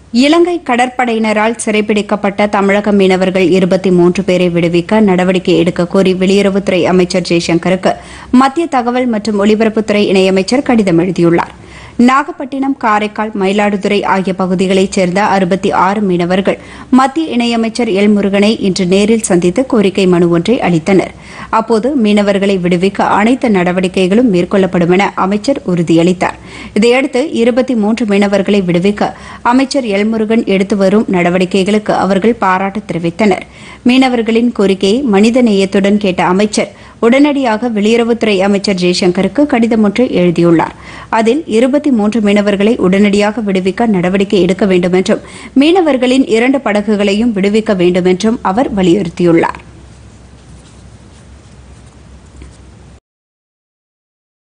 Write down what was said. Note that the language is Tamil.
இலங்கை கடற்படையினரால் சிறைப்பிடிக்கப்பட்ட தமிழக மீனவர்கள் இருபத்தி மூன்று பேரை விடுவிக்க நடவடிக்கை எடுக்க கோரி வெளியுறவுத்துறை அமைச்சர் ஜெய்சங்கருக்கு மத்திய தகவல் மற்றும் ஒலிபரப்புத்துறை இணையமைச்சர் கடிதம் எழுதியுள்ளார் நாகப்பட்டினம் காரைக்கால் மயிலாடுதுறை ஆகிய பகுதிகளைச் சேர்ந்த அறுபத்தி ஆறு மீனவர்கள் மத்திய இணையமைச்சர் எல் முருகனை இன்று நேரில் சந்தித்து கோரிக்கை மனு ஒன்றை அளித்தனர் அப்போது மீனவர்களை விடுவிக்க அனைத்து நடவடிக்கைகளும் மேற்கொள்ளப்படும் என அமைச்சர் உறுதியளித்தார் இதையடுத்து இருபத்தி மூன்று மீனவர்களை விடுவிக்க அமைச்சர் எல்முருகன் எடுத்து வரும் நடவடிக்கைகளுக்கு அவர்கள் பாராட்டு தெரிவித்தனர் மீனவர்களின் கோரிக்கையை மனித நேயத்துடன் கேட்ட அமைச்சர் உடனடியாக வெளியுறவுத்துறை அமைச்சர் ஜெய்சங்கருக்கு கடிதம் ஒன்றை எழுதியுள்ளார் அதில் இருபத்தி மூன்று மீனவர்களை உடனடியாக விடுவிக்க நடவடிக்கை எடுக்க வேண்டும் என்றும் மீனவர்களின் இரண்டு படகுகளையும் விடுவிக்க வேண்டும் என்றும் அவர் வலியுறுத்தியுள்ளார்